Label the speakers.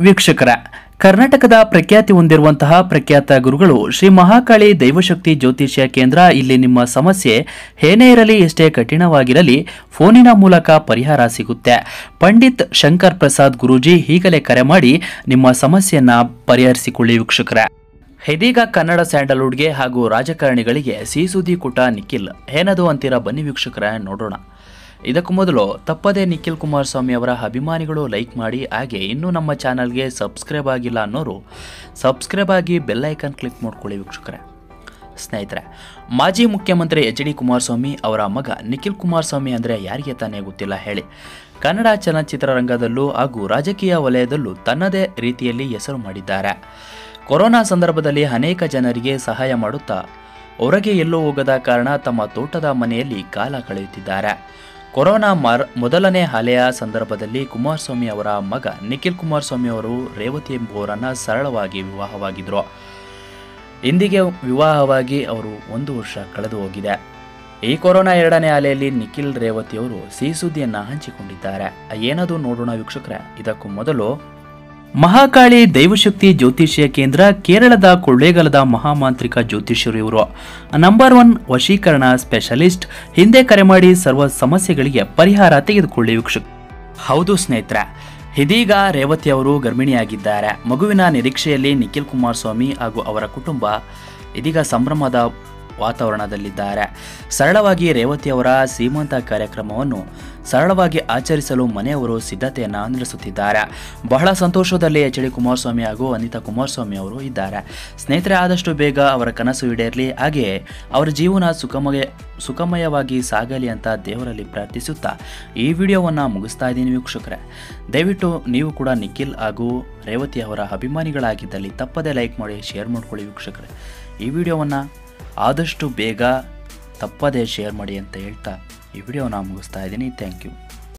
Speaker 1: ವೀಕ್ಷಕರ ಕರ್ನಾಟಕದ ಪ್ರಖ್ಯಾತಿ ಹೊಂದಿರುವಂತಹ ಪ್ರಖ್ಯಾತ ಗುರುಗಳು ಶ್ರೀ ಮಹಾಕಾಳಿ ದೈವಶಕ್ತಿ ಜ್ಯೋತಿಷ್ಯ ಕೇಂದ್ರ ಇಲ್ಲಿ ನಿಮ್ಮ ಸಮಸ್ಯೆ ಏನೇ ಇರಲಿ ಎಷ್ಟೇ ಕಠಿಣವಾಗಿರಲಿ ಫೋನಿನ ಮೂಲಕ ಪರಿಹಾರ ಸಿಗುತ್ತೆ ಪಂಡಿತ್ ಶಂಕರ್ ಪ್ರಸಾದ್ ಗುರೂಜಿ ಈಗಲೇ ಕರೆ ಮಾಡಿ ನಿಮ್ಮ ಸಮಸ್ಯೆಯನ್ನ ಪರಿಹರಿಸಿಕೊಳ್ಳಿ ವೀಕ್ಷಕರ ಇದೀಗ ಕನ್ನಡ ಸ್ಯಾಂಡಲ್ವುಡ್ಗೆ ಹಾಗೂ ರಾಜಕಾರಣಿಗಳಿಗೆ ಸಿಹಿ ಸುದ್ದಿ ಕೂಟ ನಿಖಿಲ್ ಏನದು ಅಂತೀರಾ ಬನ್ನಿ ವೀಕ್ಷಕರ ನೋಡೋಣ ಇದಕ್ಕೂ ಮೊದಲು ತಪ್ಪದೇ ನಿಖಿಲ್ ಕುಮಾರಸ್ವಾಮಿ ಅವರ ಅಭಿಮಾನಿಗಳು ಲೈಕ್ ಮಾಡಿ ಹಾಗೆ ಇನ್ನೂ ನಮ್ಮ ಚಾನಲ್ಗೆ ಸಬ್ಸ್ಕ್ರೈಬ್ ಆಗಿಲ್ಲ ಅನ್ನೋರು ಸಬ್ಸ್ಕ್ರೈಬ್ ಆಗಿ ಬೆಲ್ ಐಕನ್ ಕ್ಲಿಕ್ ಮಾಡ್ಕೊಳ್ಳಿ ವೀಕ್ಷಕರೇ ಸ್ನೇಹಿತರೆ ಮಾಜಿ ಮುಖ್ಯಮಂತ್ರಿ ಎಚ್ ಡಿ ಕುಮಾರಸ್ವಾಮಿ ಅವರ ಮಗ ನಿಖಿಲ್ ಕುಮಾರಸ್ವಾಮಿ ಅಂದರೆ ಯಾರಿಗೆ ತಾನೇ ಗೊತ್ತಿಲ್ಲ ಹೇಳಿ ಕನ್ನಡ ಚಲನಚಿತ್ರರಂಗದಲ್ಲೂ ಹಾಗೂ ರಾಜಕೀಯ ವಲಯದಲ್ಲೂ ತನ್ನದೇ ರೀತಿಯಲ್ಲಿ ಹೆಸರು ಮಾಡಿದ್ದಾರೆ ಕೊರೋನಾ ಸಂದರ್ಭದಲ್ಲಿ ಅನೇಕ ಜನರಿಗೆ ಸಹಾಯ ಮಾಡುತ್ತಾ ಹೊರಗೆ ಎಲ್ಲೂ ಹೋಗದ ಕಾರಣ ತಮ್ಮ ತೋಟದ ಮನೆಯಲ್ಲಿ ಕಾಲ ಕಳೆಯುತ್ತಿದ್ದಾರೆ ಕೊರೋನಾ ಮಾರ್ ಮೊದಲನೇ ಅಲೆಯ ಸಂದರ್ಭದಲ್ಲಿ ಕುಮಾರಸ್ವಾಮಿ ಅವರ ಮಗ ನಿಖಿಲ್ ಕುಮಾರಸ್ವಾಮಿ ಅವರು ರೇವತಿ ಎಂಬುವರನ್ನು ಸರಳವಾಗಿ ವಿವಾಹವಾಗಿದ್ದರು ಇಂದಿಗೆ ವಿವಾಹವಾಗಿ ಅವರು ಒಂದು ವರ್ಷ ಕಳೆದು ಹೋಗಿದೆ ಈ ಕೊರೋನಾ ಎರಡನೇ ಅಲೆಯಲ್ಲಿ ನಿಖಿಲ್ ರೇವತಿ ಅವರು ಸಿಹಿ ಸುದ್ದಿಯನ್ನ ಹಂಚಿಕೊಂಡಿದ್ದಾರೆ ಏನದು ನೋಡೋಣ ವೀಕ್ಷಕರೇ ಇದಕ್ಕೂ ಮೊದಲು ಮಹಾಕಾಳಿ ದೈವಶಕ್ತಿ ಜ್ಯೋತಿಷ್ಯ ಕೇಂದ್ರ ಕೇರಳದ ಕೊಳ್ಳೇಗಾಲದ ಮಹಾಮಾಂತ್ರಿಕ ಜ್ಯೋತಿಷ್ಯರು ಇವರು ನಂಬರ್ ಒನ್ ವಶೀಕರಣ ಸ್ಪೆಷಲಿಸ್ಟ್ ಹಿಂದೆ ಕರೆ ಮಾಡಿ ಸರ್ವ ಸಮಸ್ಯೆಗಳಿಗೆ ಪರಿಹಾರ ತೆಗೆದುಕೊಳ್ಳಿ ವೀಕ್ಷಕ ಹೌದು ಸ್ನೇಹಿತರೆ ಇದೀಗ ರೇವತಿ ಅವರು ಗರ್ಭಿಣಿಯಾಗಿದ್ದಾರೆ ಮಗುವಿನ ನಿರೀಕ್ಷೆಯಲ್ಲಿ ನಿಖಿಲ್ ಕುಮಾರಸ್ವಾಮಿ ಹಾಗೂ ಅವರ ಕುಟುಂಬ ಇದೀಗ ಸಂಭ್ರಮದ ವಾತಾವರಣದಲ್ಲಿದ್ದಾರೆ ಸರಳವಾಗಿ ರೇವತಿ ಅವರ ಸೀಮಂತ ಕಾರ್ಯಕ್ರಮವನ್ನು ಸರಳವಾಗಿ ಆಚರಿಸಲು ಮನೆಯವರು ಸಿದ್ಧತೆಯನ್ನು ನಡೆಸುತ್ತಿದ್ದಾರೆ ಬಹಳ ಸಂತೋಷದಲ್ಲಿ ಎಚ್ ಡಿ ಕುಮಾರಸ್ವಾಮಿ ಹಾಗೂ ಅನಿತಾ ಕುಮಾರಸ್ವಾಮಿ ಅವರು ಇದ್ದಾರೆ ಸ್ನೇಹಿತರೆ ಆದಷ್ಟು ಬೇಗ ಅವರ ಕನಸು ಈಡೇರಲಿ ಹಾಗೆಯೇ ಅವರ ಜೀವನ ಸುಖಮಯ ಸುಖಮಯವಾಗಿ ಸಾಗಲಿ ಅಂತ ದೇವರಲ್ಲಿ ಪ್ರಾರ್ಥಿಸುತ್ತಾ ಈ ವಿಡಿಯೋವನ್ನು ಮುಗಿಸ್ತಾ ಇದ್ದೀನಿ ವೀಕ್ಷಕರೇ ದಯವಿಟ್ಟು ನೀವು ಕೂಡ ನಿಖಿಲ್ ಹಾಗೂ ರೇವತಿ ಅವರ ಅಭಿಮಾನಿಗಳಾಗಿದ್ದಲ್ಲಿ ತಪ್ಪದೇ ಲೈಕ್ ಮಾಡಿ ಶೇರ್ ಮಾಡ್ಕೊಳ್ಳಿ ವೀಕ್ಷಕರೇ ಈ ವಿಡಿಯೋವನ್ನು ಆದಷ್ಟು ಬೇಗ ತಪ್ಪದೇ ಶೇರ್ ಮಾಡಿ ಅಂತ ಹೇಳ್ತಾ ಈ ವಿಡಿಯೋನ ಮುಗಿಸ್ತಾ ಇದ್ದೀನಿ ಥ್ಯಾಂಕ್ ಯು